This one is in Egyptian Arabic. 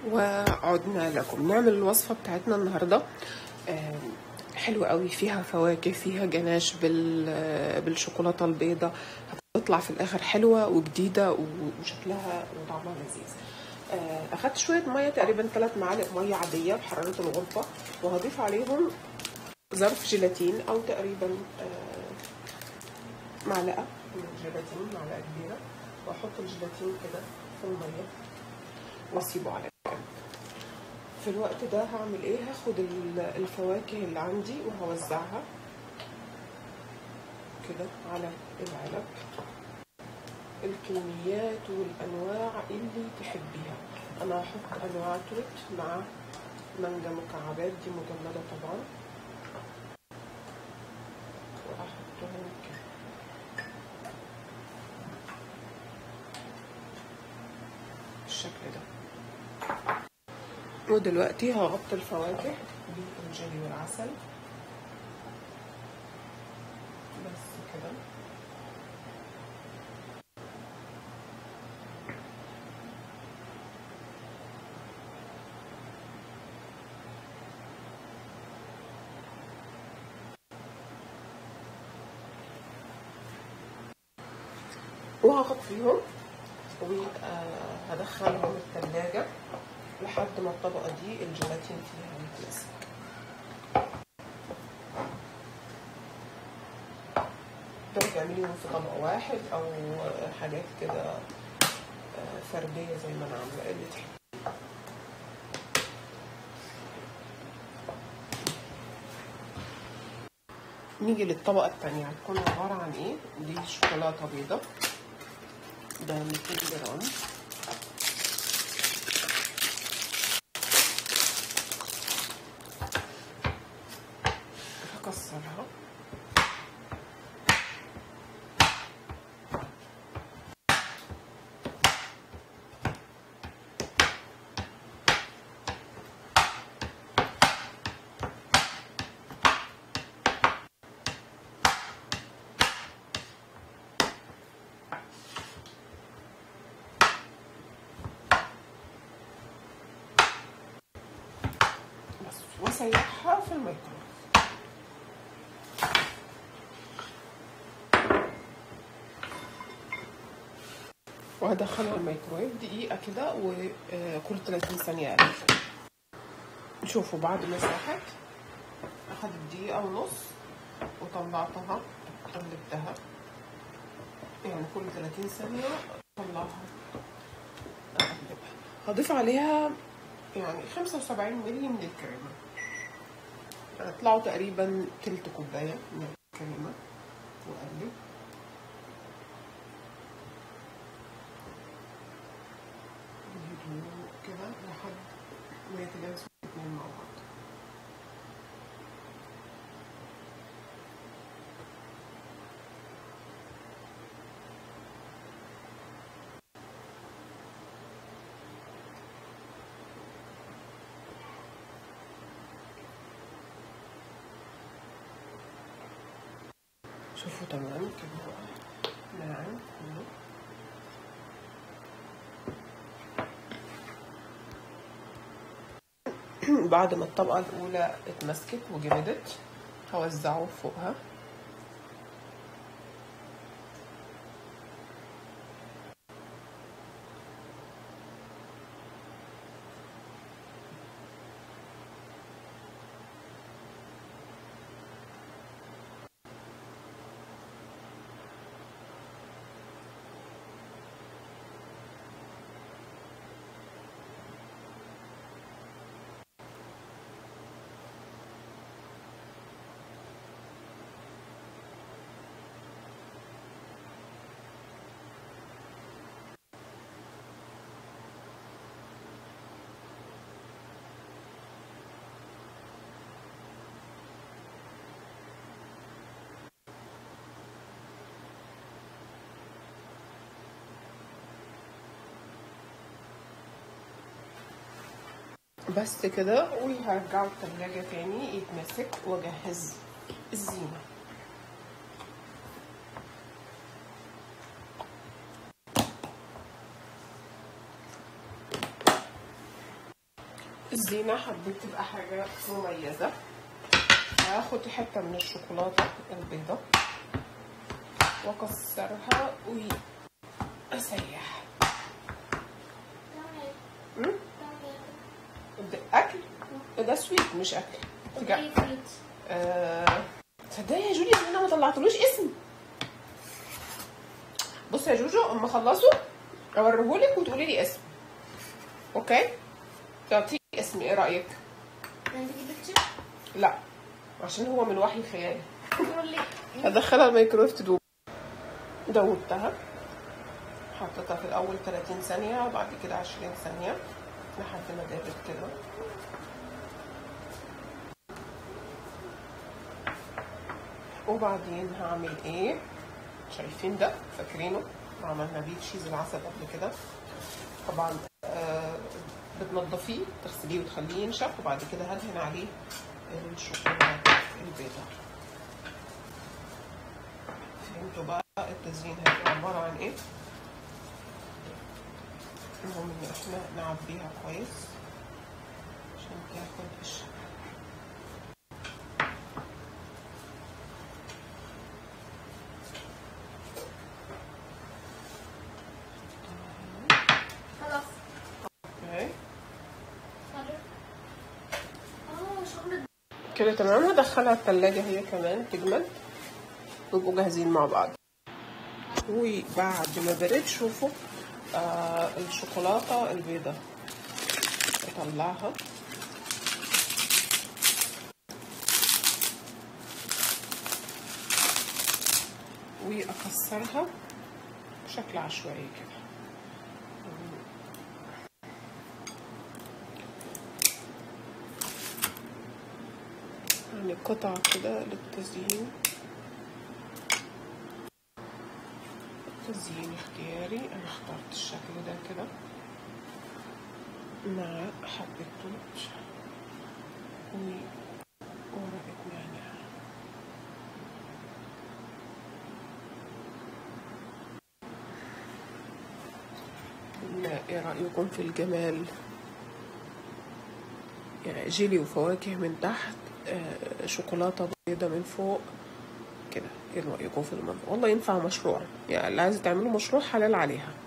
وعدنا لكم نعمل الوصفة بتاعتنا النهاردة آم، حلوة قوي فيها فواكه فيها جناش بال- بالشوكولاتة البيضاء هتطلع في الآخر حلوة وجديدة و- وشكلها وطعمها لذيذ آه، أخدت شوية مية تقريبا ثلاث معالق مية عادية بحرارة الغرفة وهضيف عليهم ظرف جيلاتين أو تقريبا آه، معلقة من الجيلاتين معلقة كبيرة وأحط الجيلاتين كده في المية واسيبه على جنب في الوقت ده هعمل ايه هاخد ال- الفواكه اللي عندي وهوزعها كده على العلب الكميات والانواع اللي تحبيها انا هحط انواع توت مع مانجا مكعبات دي مجمده طبعا واحطهم كده بالشكل ده ودلوقتي هغطي الفواكه بالجيلي والعسل بس كده وهغطيهم وهدخلهم التلاجة لحد ما الطبقة دي الجيلاتين فيها يتمسك تقدري تعمليهم في طبق واحد أو حاجات كده آه، فردية زي ما أنا عاملة اللي تحبي نيجي للطبقة التانية هتكون عبارة عن ايه؟ دي شوكولاتة بيضة ده 200 جرام هكسرها بس واسيحها في الميكرويف وهدخلها الميكرويف دقيقة كده وكل 30 ثانية أقلب شوفوا بعد ما ساحت أخدت دقيقة ونص وطلعتها قلبتها يعني كل 30 ثانية أطلعها أقلبها هضيف عليها يعني 75 مللي من الكريمة هيطلعوا تقريبا تلت كوباية من الكريمة وأقلب بهدوء كده لحد ما يتجانسوا الاتنين مع بعض شوفوا تمام كده بقى ناعم كله بعد ما الطبقة الأولى اتمسكت وجمدت هوزعه فوقها بس كده وهرجعه التلاجة تاني يتمسك واجهز الزينة الزينة حبيت تبقى حاجة مميزة هاخد حتة من الشوكولاتة البيضة واكسرها واسيح أمم؟ ده اكل ده سويت مش اكل تجا- آه، تصدقي يا جوليا ان انا ما طلعتلوش اسم بصي يا جوجو اما اخلصه اوريهولك وتقولي لي اسم اوكي تعطيني اسم ايه رايك لا عشان هو من وحي خيالي هدخلها الميكرويف تدوب دوبتها حطيتها في الاول 30 ثانيه وبعد كده 20 ثانيه لحد ما دابت كده وبعدين هعمل ايه شايفين ده فاكرينه عملنا بيه تشيز العسل قبل كده طبعا آه بتنضفيه تغسليه وتخليه ينشف وبعد كده هدهن عليه الشوكولاته البيضاء فهمتوا بقى التزيين هيبقى عباره عن ايه المهم ان احنا نعبيها كويس عشان تاخد الشكل خلاص اوكي اه شغل كده تمام هدخلها التلاجة هي كمان تجمد ويبقوا جاهزين مع بعض وبعد ما برد شوفوا آه الشوكولاتة البيضة اطلعها واكسرها بشكل عشوائي كده يعني قطع كده للتزيين تزيين اختياري انا اخترت الشكل ده كده مع حبة توت وورقة نعناع ما ايه رأيكم في الجمال يعني جيلي وفواكه من تحت آه، شوكولاتة بيضة من فوق كده ايه رأيكم في المنظر والله ينفع مشروع يعني اللي عايزة تعملوا مشروع حلال عليها